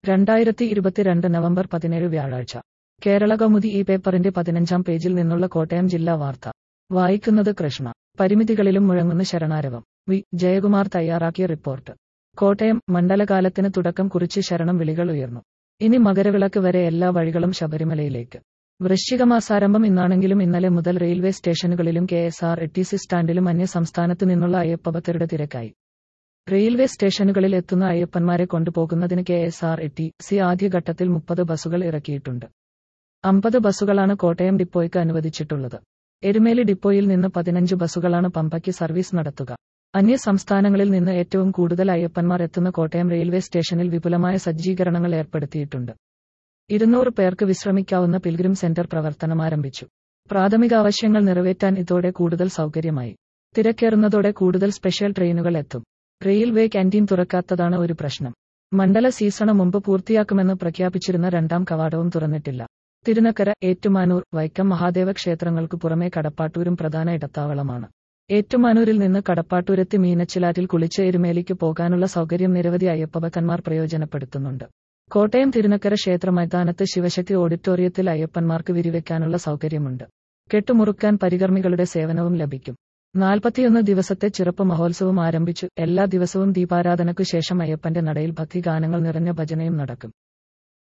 രണ്ടായിരത്തി ഇരുപത്തിരണ്ട് നവംബർ പതിനേഴ് വ്യാഴാഴ്ച കേരള കൗമുദി ഈ പേപ്പറിന്റെ പതിനഞ്ചാം പേജിൽ നിന്നുള്ള കോട്ടയം ജില്ലാ വാർത്ത വായിക്കുന്നത് കൃഷ്ണ പരിമിതികളിലും മുഴങ്ങുന്ന ശരണാരവം വി ജയകുമാർ തയ്യാറാക്കിയ റിപ്പോർട്ട് കോട്ടയം മണ്ഡലകാലത്തിന് തുടക്കം കുറിച്ച് ശരണം വിളികൾ ഉയർന്നു ഇനി മകരവിളക്ക് വരെ എല്ലാ വഴികളും ശബരിമലയിലേക്ക് വൃശ്ചികമാസാരംഭം ഇന്നാണെങ്കിലും ഇന്നലെ മുതൽ റെയിൽവേ സ്റ്റേഷനുകളിലും K S R T C സ്റ്റാൻഡിലും അന്യ സംസ്ഥാനത്ത് നിന്നുള്ള അയ്യപ്പഭക്തരുടെ തിരക്കായി റെയിൽവേ സ്റ്റേഷനുകളിൽ എത്തുന്ന അയ്യപ്പന്മാരെ കൊണ്ടുപോകുന്നതിന് K S R T C ആദ്യഘട്ടത്തിൽ മുപ്പത് ബസ്സുകൾ ഇറക്കിയിട്ടുണ്ട് അമ്പത് ബസ്സുകളാണ് കോട്ടയം ഡിപ്പോയ്ക്ക് അനുവദിച്ചിട്ടുള്ളത് എരുമേലി ഡിപ്പോയിൽ നിന്ന് പതിനഞ്ച് ബസ്സുകളാണ് പമ്പയ്ക്ക് സർവീസ് നടത്തുക അന്യ സംസ്ഥാനങ്ങളിൽ നിന്ന് ഏറ്റവും കൂടുതൽ അയ്യപ്പന്മാർ എത്തുന്ന കോട്ടയം റെയിൽവേ സ്റ്റേഷനിൽ വിപുലമായ സജ്ജീകരണങ്ങൾ ഏർപ്പെടുത്തിയിട്ടുണ്ട് ഇരുന്നൂറ് പേർക്ക് വിശ്രമിക്കാവുന്ന പിൽഗ്രിം സെന്റർ പ്രവർത്തനമാരംഭിച്ചു പ്രാഥമിക ആവശ്യങ്ങൾ നിറവേറ്റാൻ ഇതോടെ കൂടുതൽ സൗകര്യമായി തിരക്കേറുന്നതോടെ കൂടുതൽ സ്പെഷ്യൽ ട്രെയിനുകൾ എത്തും റെയിൽവേ ക്യാന്റീൻ തുറക്കാത്തതാണ് ഒരു പ്രശ്നം മണ്ഡല സീസണ് മുമ്പ് പൂർത്തിയാക്കുമെന്ന് പ്രഖ്യാപിച്ചിരുന്ന രണ്ടാം കവാടവും തുറന്നിട്ടില്ല തിരുനക്കര ഏറ്റുമാനൂർ വൈക്കം മഹാദേവ ക്ഷേത്രങ്ങൾക്ക് പുറമെ കടപ്പാട്ടൂരും പ്രധാന ഇടത്താവളമാണ് ഏറ്റുമാനൂരിൽ നിന്ന് കടപ്പാട്ടൂരെത്തി മീനച്ചിലാറ്റിൽ കുളിച്ച് എരുമേലിക്ക് പോകാനുള്ള സൗകര്യം നിരവധി അയ്യപ്പഭക്തന്മാർ പ്രയോജനപ്പെടുത്തുന്നുണ്ട് കോട്ടയം തിരുനക്കര ക്ഷേത്ര മൈതാനത്ത് ശിവശക്തി ഓഡിറ്റോറിയത്തിൽ അയ്യപ്പന്മാർക്ക് വിരിവെക്കാനുള്ള സൗകര്യമുണ്ട് കെട്ടുമുറുക്കാൻ പരികർമ്മികളുടെ സേവനവും ലഭിക്കും നാൽപ്പത്തിയൊന്ന് ദിവസത്തെ ചിറപ്പ് മഹോത്സവം ആരംഭിച്ചു എല്ലാ ദിവസവും ദീപാരാധനയ്ക്കു ശേഷം അയ്യപ്പന്റെ നടയിൽ ഭക്തിഗാനങ്ങൾ നിറഞ്ഞ ഭജനയും നടക്കും